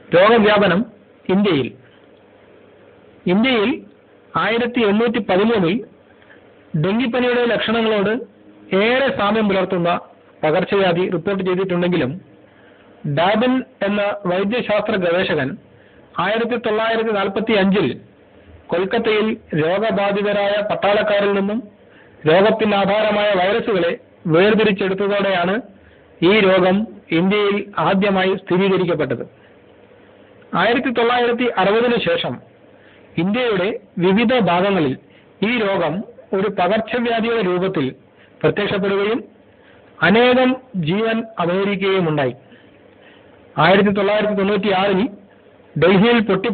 രോഗവ്യാപനം ഇന്ത്യയിൽ ഇന്ത്യയിൽ ആയിരത്തി എണ്ണൂറ്റി പതിമൂന്നിൽ ഡെങ്കിപ്പനിയുടെ ലക്ഷണങ്ങളോട് ഏറെ സാമ്യം പുലർത്തുന്ന പകർച്ചവ്യാധി റിപ്പോർട്ട് ചെയ്തിട്ടുണ്ടെങ്കിലും ഡാബിൻ എന്ന വൈദ്യശാസ്ത്ര ഗവേഷകൻ ആയിരത്തി തൊള്ളായിരത്തി നാൽപ്പത്തി അഞ്ചിൽ കൊൽക്കത്തയിൽ രോഗബാധിതരായ പട്ടാളക്കാരിൽ നിന്നും രോഗത്തിന് ആധാരമായ വൈറസുകളെ വേർതിരിച്ചെടുത്തതോടെയാണ് ഈ രോഗം ഇന്ത്യയിൽ ആദ്യമായി സ്ഥിരീകരിക്കപ്പെട്ടത് ആയിരത്തി തൊള്ളായിരത്തി അറുപതിനു ശേഷം ഇന്ത്യയുടെ വിവിധ ഭാഗങ്ങളിൽ ഈ രോഗം ഒരു പകർച്ചവ്യാധിയുടെ രൂപത്തിൽ പ്രത്യക്ഷപ്പെടുകയും അനേകം ജീവൻ അപഹരിക്കുകയുമുണ്ടായി ആയിരത്തി തൊള്ളായിരത്തി തൊണ്ണൂറ്റി ആറിൽ ഡൽഹിയിൽ പൊട്ടി